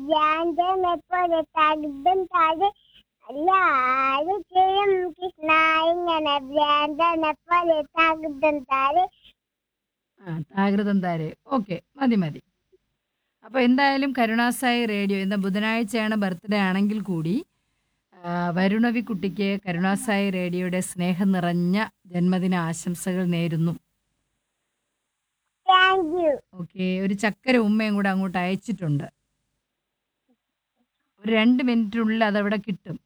വ്യാജനെ പോലെ തകുതും താഴെ എല്ലാരും ചെയ്യും കൃഷ്ണ ഇങ്ങനെ വ്യാജനെ പോലെ തകുതും താഴെ ആ താകൃതം താരെ ഓക്കെ മതി മതി അപ്പോൾ എന്തായാലും കരുണാസായി റേഡിയോ ഇന്ന് ബുധനാഴ്ചയാണ് ബർത്ത്ഡേ ആണെങ്കിൽ കൂടി ആ, വരുണവി കുട്ടിക്ക് കരുണാസായി റേഡിയോയുടെ സ്നേഹം നിറഞ്ഞ ജന്മദിന ആശംസകൾ നേരുന്നു താങ്ക് യു ഓക്കെ ഒരു ചക്കര ഉമ്മയും കൂടെ അങ്ങോട്ട് അയച്ചിട്ടുണ്ട് ഒരു രണ്ട് മിനിറ്റിനുള്ളിൽ അതവിടെ കിട്ടും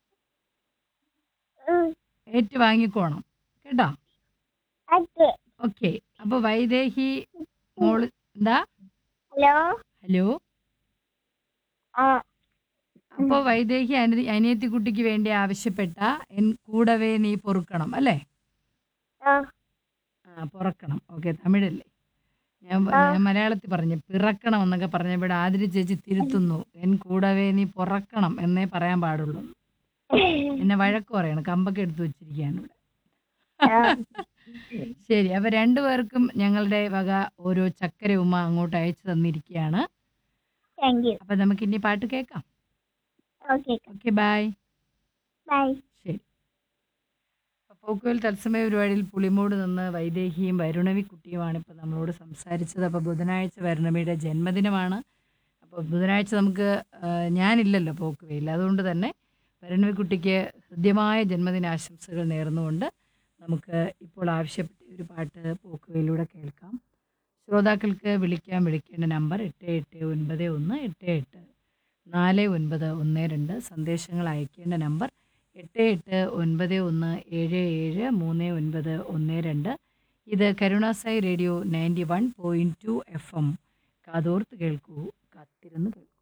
ഏറ്റു വാങ്ങിക്കോണം കേട്ടോ ഓക്കെ ഓക്കെ അപ്പോൾ വൈദേഹി മോള് എന്താ ഹലോ ഹലോ ആ അപ്പോൾ വൈദേഹി അനി അനിയത്തിക്കുട്ടിക്ക് വേണ്ടി ആവശ്യപ്പെട്ട എൻ കൂടവേ നീ പൊറുക്കണം അല്ലേ ആ ആ പൊറക്കണം ഓക്കെ തമിഴല്ലേ ഞാൻ ആ. ഞാൻ മലയാളത്തിൽ പറഞ്ഞു പിറക്കണം എന്നൊക്കെ പറഞ്ഞ ഇവിടെ ആതിരി ചേച്ചി തിരുത്തുന്നു എൻ കൂടവേ നീ പൊറക്കണം എന്നേ പറയാൻ പാടുള്ളൂ എന്നെ വഴക്ക് പറയണം കമ്പൊക്കെ എടുത്തു വെച്ചിരിക്കുകയാണ് ഇവിടെ ആ. ശരി അപ്പൊ രണ്ടുപേർക്കും ഞങ്ങളുടെ വക ഓരോ ചക്കര ഉമ്മ അങ്ങോട്ട് അയച്ചു തന്നിരിക്കുകയാണ് താങ്ക് യു അപ്പൊ നമുക്ക് ഇനി പാട്ട് കേൾക്കാം ഓക്കെ ഓക്കെ ബൈ ബൈ ശരി പോക്കുവൽ തത്സമയ പരിപാടിയിൽ പുളിമൂട് നിന്ന് വൈദേഹിയും വരുണവിക്കുട്ടിയുമാണ് ഇപ്പോൾ നമ്മളോട് സംസാരിച്ചത് അപ്പോൾ ബുധനാഴ്ച വരുണവിയുടെ ജന്മദിനമാണ് അപ്പോൾ ബുധനാഴ്ച നമുക്ക് ആ, ഞാനില്ലല്ലോ പോക്കുവയിൽ അതുകൊണ്ട് തന്നെ വരുണവിക്കുട്ടിക്ക് ഹൃദ്യമായ ജന്മദിനാശംസകൾ നേർന്നുകൊണ്ട് നമുക്ക് ഇപ്പോൾ ആവശ്യപ്പെട്ട ഒരു പാട്ട് പോക്കുവയിലൂടെ കേൾക്കാം ശ്രോതാക്കൾക്ക് വിളിക്കാൻ വിളിക്കേണ്ട നമ്പർ എട്ട് എട്ട് ഒൻപത് ഒന്ന് എട്ട് എട്ട് നാല് ഒൻപത് ഒന്ന് രണ്ട് സന്ദേശങ്ങൾ അയക്കേണ്ട നമ്പർ എട്ട് എട്ട് ഒൻപത് ഒന്ന് ഏഴ് ഏഴ് മൂന്ന് ഒൻപത് ഒന്ന് രണ്ട് ഇത് കരുണാസായി radio ninety one point two F M കാതോർത്ത് കേൾക്കൂ കാത്തിരുന്ന് കേൾക്കൂ